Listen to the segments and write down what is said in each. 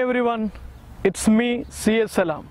every everyone it's me C S സലാം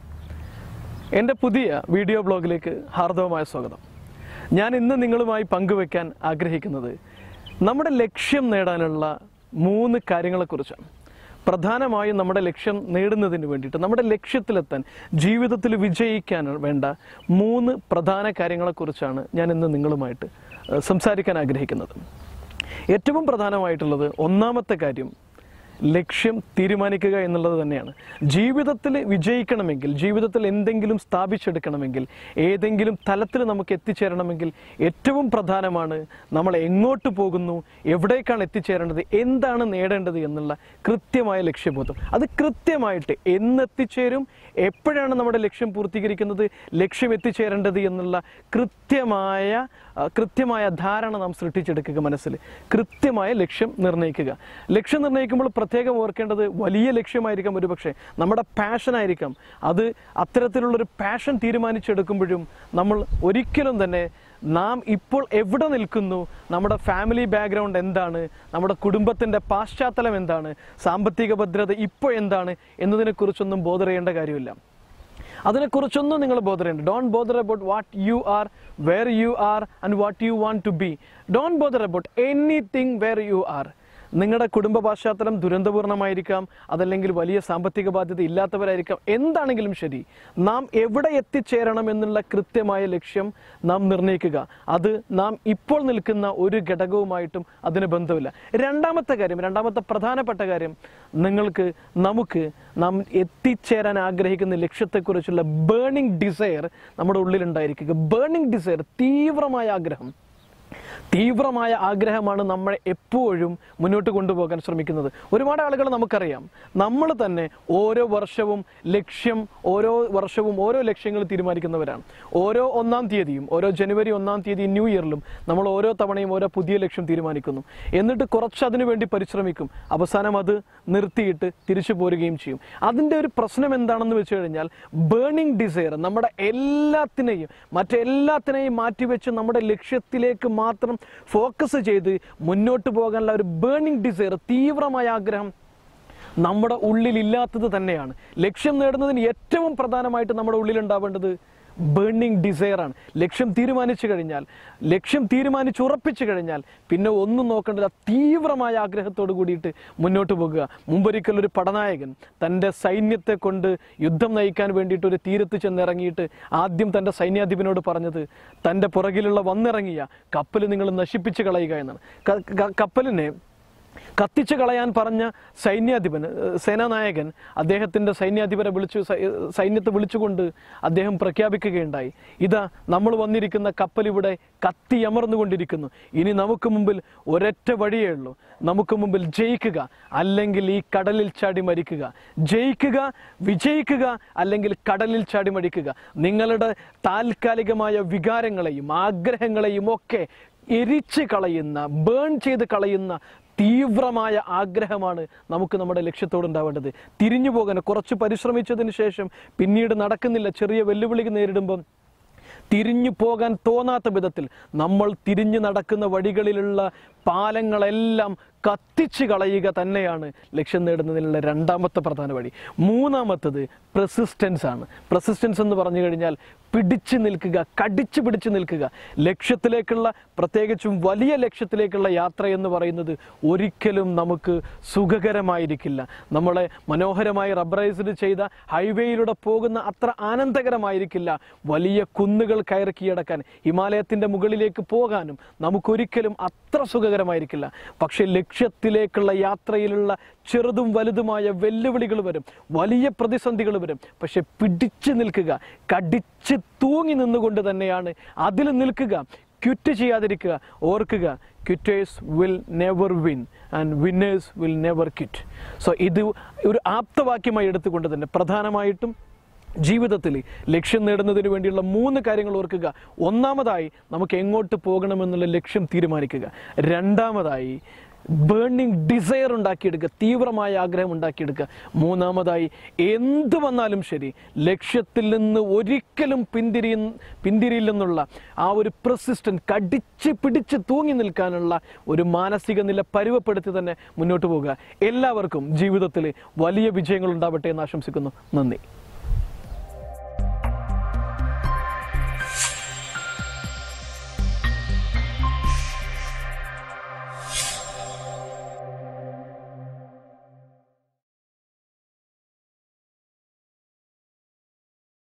എൻ്റെ പുതിയ വീഡിയോ ബ്ലോഗിലേക്ക് ഹാർദവമായ സ്വാഗതം ഞാൻ ഇന്ന് നിങ്ങളുമായി പങ്കുവെക്കാൻ ആഗ്രഹിക്കുന്നത് നമ്മുടെ ലക്ഷ്യം നേടാനുള്ള മൂന്ന് കാര്യങ്ങളെക്കുറിച്ചാണ് പ്രധാനമായും നമ്മുടെ ലക്ഷ്യം നേടുന്നതിന് വേണ്ടിയിട്ട് നമ്മുടെ ലക്ഷ്യത്തിലെത്താൻ ജീവിതത്തിൽ വിജയിക്കാൻ വേണ്ട മൂന്ന് പ്രധാന കാര്യങ്ങളെക്കുറിച്ചാണ് ഞാൻ ഇന്ന് നിങ്ങളുമായിട്ട് ഏഹ്, സംസാരിക്കാൻ ആഗ്രഹിക്കുന്നത് ഏറ്റവും പ്രധാനമായിട്ടുള്ളത് ഒന്നാമത്തെ കാര്യം ലക്ഷ്യം തീരുമാനിക്കുക എന്നുള്ളത് തന്നെയാണ് ജീവിതത്തിൽ വിജയിക്കണമെങ്കിൽ ജീവിതത്തിൽ എന്തെങ്കിലും സ്ഥാപിച്ചെടുക്കണമെങ്കിൽ ഏതെങ്കിലും തലത്തിൽ നമുക്ക് എത്തിച്ചേരണമെങ്കിൽ ഏറ്റവും പ്രധാനമാണ് നമ്മൾ എങ്ങോട്ട് പോകുന്നു എവിടേക്കാണ് എത്തിച്ചേരേണ്ടത് എന്താണ് നേടേണ്ടത് എന്നുള്ള കൃത്യമായ ലക്ഷ്യബോധം അത് കൃത്യമായിട്ട് എന്നെത്തിച്ചേരും എപ്പോഴാണ് നമ്മുടെ ലക്ഷ്യം പൂർത്തീകരിക്കുന്നത് ലക്ഷ്യം എത്തിച്ചേരേണ്ടത് എന്നുള്ള കൃത്യമായ ആ, കൃത്യമായ ധാരണ നാം സൃഷ്ടിച്ചെടുക്കുക മനസ്സിൽ കൃത്യമായ ലക്ഷ്യം നിർണ്ണയിക്കുക ലക്ഷ്യം നിർണ്ണയിക്കുമ്പോൾ പ്രത്യേകം ഓർക്കേണ്ടത് വലിയ ലക്ഷ്യമായിരിക്കാം ഒരുപക്ഷെ നമ്മുടെ പാഷൻ ആയിരിക്കാം അത് അത്തരത്തിലുള്ളൊരു പാഷൻ തീരുമാനിച്ചെടുക്കുമ്പോഴും നമ്മൾ ഒരിക്കലും തന്നെ നാം ഇപ്പോൾ എവിടെ നിൽക്കുന്നു നമ്മുടെ ഫാമിലി ബാക്ക്ഗ്രൗണ്ട് എന്താണ് നമ്മുടെ കുടുംബത്തിൻ്റെ പാശ്ചാത്തലം എന്താണ് സാമ്പത്തിക ഭദ്രത ഇപ്പോൾ എന്താണ് എന്നതിനെക്കുറിച്ചൊന്നും ബോധറിയേണ്ട കാര്യമില്ല അതിനെക്കുറിച്ചൊന്നും നിങ്ങൾ ബോധറുണ്ട് don't bother about what you are where you are and what you want to be don't bother about anything where you are നിങ്ങളുടെ കുടുംബ പശ്ചാത്തലം ദുരന്തപൂർണ്ണമായിരിക്കാം അതല്ലെങ്കിൽ വലിയ സാമ്പത്തിക ബാധ്യത ഇല്ലാത്തവരായിരിക്കാം എന്താണെങ്കിലും ശരി നാം എവിടെ എത്തിച്ചേരണം എന്നുള്ള കൃത്യമായ ലക്ഷ്യം നാം നിർണ്ണയിക്കുക അത് നാം ഇപ്പോൾ നിൽക്കുന്ന ഒരു ഘടകവുമായിട്ടും അതിന് ബന്ധമില്ല രണ്ടാമത്തെ കാര്യം രണ്ടാമത്തെ പ്രധാനപ്പെട്ട കാര്യം നിങ്ങൾക്ക് നമുക്ക് നാം എത്തിച്ചേരാൻ ആഗ്രഹിക്കുന്ന ലക്ഷ്യത്തെക്കുറിച്ചുള്ള ബേണിംഗ് ഡിസയർ നമ്മുടെ ഉള്ളിലുണ്ടായിരിക്കുക ബേണിംഗ് ഡിസയർ തീവ്രമായ ആഗ്രഹം തീവ്രമായ ആഗ്രഹമാണ് നമ്മളെ എപ്പോഴും മുന്നോട്ട് കൊണ്ടുപോകാൻ ശ്രമിക്കുന്നത് ഒരുപാട് ആളുകൾ നമുക്കറിയാം നമ്മൾ തന്നെ ഓരോ വർഷവും ലക്ഷ്യം ഓരോ വർഷവും ഓരോ ലക്ഷ്യങ്ങൾ തീരുമാനിക്കുന്നവരാണ് ഓരോ ഒന്നാം തീയതിയും ഓരോ ജനുവരി ഒന്നാം തീയതി ന്യൂ ഇയറിലും നമ്മൾ ഓരോ തവണയും ഓരോ പുതിയ ലക്ഷ്യം തീരുമാനിക്കുന്നു എന്നിട്ട് കുറച്ച് അതിനു വേണ്ടി പരിശ്രമിക്കും അവസാനം അത് നിർത്തിയിട്ട് തിരിച്ചു പോരുകയും ചെയ്യും അതിൻ്റെ ഒരു പ്രശ്നം എന്താണെന്ന് വെച്ച് കഴിഞ്ഞാൽ ബേണിംഗ് ഡിസയർ നമ്മുടെ എല്ലാത്തിനെയും മറ്റെല്ലാത്തിനെയും മാറ്റിവെച്ച് നമ്മുടെ ലക്ഷ്യത്തിലേക്ക് മാത്രം ഫോക്കസ് ചെയ്ത് മുന്നോട്ട് പോകാനുള്ള ഒരു ബേണിംഗ് ഡിസയർ തീവ്രമായ ആഗ്രഹം നമ്മുടെ ഉള്ളിലില്ലാത്തത് തന്നെയാണ് ലക്ഷ്യം നേടുന്നതിന് ഏറ്റവും പ്രധാനമായിട്ട് നമ്മുടെ ഉള്ളിൽ ഉണ്ടാവേണ്ടത് ബേണിംഗ് ഡിസയറാണ് ലക്ഷ്യം തീരുമാനിച്ചു കഴിഞ്ഞാൽ ലക്ഷ്യം തീരുമാനിച്ച് ഉറപ്പിച്ചു കഴിഞ്ഞാൽ പിന്നെ ഒന്നും നോക്കേണ്ടത് തീവ്രമായ ആഗ്രഹത്തോട് കൂടിയിട്ട് മുന്നോട്ട് പോകുക മുമ്പൊരിക്കൽ ഒരു പടനായകൻ തൻ്റെ സൈന്യത്തെ കൊണ്ട് യുദ്ധം നയിക്കാൻ വേണ്ടിയിട്ട് ഒരു തീരത്ത് ചെന്നിറങ്ങിയിട്ട് ആദ്യം തൻ്റെ സൈന്യാധിപനോട് പറഞ്ഞത് തൻ്റെ പുറകിലുള്ള വന്നിറങ്ങിയ കപ്പൽ നിങ്ങൾ നശിപ്പിച്ച് കളയുക എന്നാണ് ക- ക- കപ്പലിനെ കത്തിച്ചു കളയാൻ പറഞ്ഞ സൈന്യാധിപൻ ഏഹ് സേനാനായകൻ അദ്ദേഹത്തിൻ്റെ സൈന്യാധിപരെ വിളിച്ചു സൈ- ഏഹ് സൈന്യത്തെ വിളിച്ചുകൊണ്ട് അദ്ദേഹം പ്രഖ്യാപിക്കുകയുണ്ടായി ഇതാ നമ്മൾ വന്നിരിക്കുന്ന കപ്പൽ ഇവിടെ കത്തിയമർന്നുകൊണ്ടിരിക്കുന്നു ഇനി നമുക്ക് മുമ്പിൽ ഒരൊറ്റ വഴിയേ ഉള്ളൂ നമുക്ക് മുമ്പിൽ ജയിക്കുക അല്ലെങ്കിൽ ഈ കടലിൽ ചാടി മരിക്കുക ജയിക്കുക വിജയിക്കുക അല്ലെങ്കിൽ കടലിൽ ചാടി മരിക്കുക നിങ്ങളുടെ താൽക്കാലികമായ വികാരങ്ങളെയും ആഗ്രഹങ്ങളെയും ഒക്കെ എരിച്ച് കളയുന്ന ബേൺ ചെയ്ത് കളയുന്ന തീവ്രമായ ആഗ്രഹമാണ് നമുക്ക് നമ്മുടെ ലക്ഷ്യത്തോടുണ്ടാവേണ്ടത് തിരിഞ്ഞു പോകാൻ കുറച്ച് പരിശ്രമിച്ചതിന് ശേഷം പിന്നീട് നടക്കുന്നില്ല ചെറിയ വെല്ലുവിളി നേരിടുമ്പം തിരിഞ്ഞു പോകാൻ തോന്നാത്ത വിധത്തിൽ നമ്മൾ തിരിഞ്ഞു നടക്കുന്ന വഴികളിലുള്ള പാലങ്ങളെല്ലാം കത്തിച്ചു കളയുക തന്നെയാണ് ലക്ഷ്യം നേടുന്നതിനുള്ള രണ്ടാമത്തെ പ്രധാന വഴി മൂന്നാമത്തത് പ്രസിസ്റ്റൻസ് ആണ് പ്രസിസ്റ്റൻസ് എന്ന് പറഞ്ഞു കഴിഞ്ഞാൽ പിടിച്ചു നിൽക്കുക കടിച്ചു പിടിച്ചു നിൽക്കുക ലക്ഷ്യത്തിലേക്കുള്ള പ്രത്യേകിച്ചും വലിയ ലക്ഷ്യത്തിലേക്കുള്ള യാത്ര എന്ന് പറയുന്നത് ഒരിക്കലും നമുക്ക് സുഖകരമായിരിക്കില്ല നമ്മളെ മനോഹരമായി റബ്ബറൈസ്ഡ് ചെയ്ത ഹൈവേയിലൂടെ പോകുന്ന അത്ര ആനന്ദകരമായിരിക്കില്ല വലിയ കുന്നുകൾ കയറി കീഴടക്കാൻ ഹിമാലയത്തിൻ്റെ മുകളിലേക്ക് പോകാനും നമുക്കൊരിക്കലും അത്ര സുഖകരമായിരിക്കില്ല പക്ഷേ ലക്ഷ്യത്തിലേക്കുള്ള യാത്രയിലുള്ള ചെറുതും വലുതുമായ വെല്ലുവിളികൾ വരും വലിയ പ്രതിസന്ധികൾ വരും പക്ഷെ പിടിച്ചു നിൽക്കുക കടിച്ച് തൂങ്ങി നിന്നുകൊണ്ട് തന്നെയാണ് അതിൽ നിൽക്കുക ക്വിറ്റ് ചെയ്യാതിരിക്കുക ഓർക്കുക quitters will never win and winners will never quit so ഇത് ഒരു ആപ്തവാക്യമായി എടുത്തുകൊണ്ട് തന്നെ പ്രധാനമായിട്ടും ജീവിതത്തിൽ ലക്ഷ്യം നേടുന്നതിന് വേണ്ടിയുള്ള മൂന്ന് കാര്യങ്ങൾ ഓർക്കുക ഒന്നാമതായി നമുക്ക് എങ്ങോട്ട് പോകണമെന്നുള്ള ലക്ഷ്യം തീരുമാനിക്കുക രണ്ടാമതായി ബേണിംഗ് ഡിസയർ ഉണ്ടാക്കിയെടുക്കുക തീവ്രമായ ആഗ്രഹം ഉണ്ടാക്കിയെടുക്കുക മൂന്നാമതായി എന്ത് വന്നാലും ശരി ലക്ഷ്യത്തിൽ നിന്ന് ഒരിക്കലും പിന്തിരി പിന്തിരിയില്ലെന്നുള്ള ആ ഒരു പ്രസിസ്റ്റന്റ് കടിച്ച് പിടിച്ച് തൂങ്ങി നിൽക്കാനുള്ള ഒരു മാനസിക നില പരുവപ്പെടുത്തി തന്നെ മുന്നോട്ട് പോകുക എല്ലാവർക്കും ജീവിതത്തിൽ വലിയ വിജയങ്ങൾ ഉണ്ടാവട്ടെ എന്ന് ആശംസിക്കുന്നു നന്ദി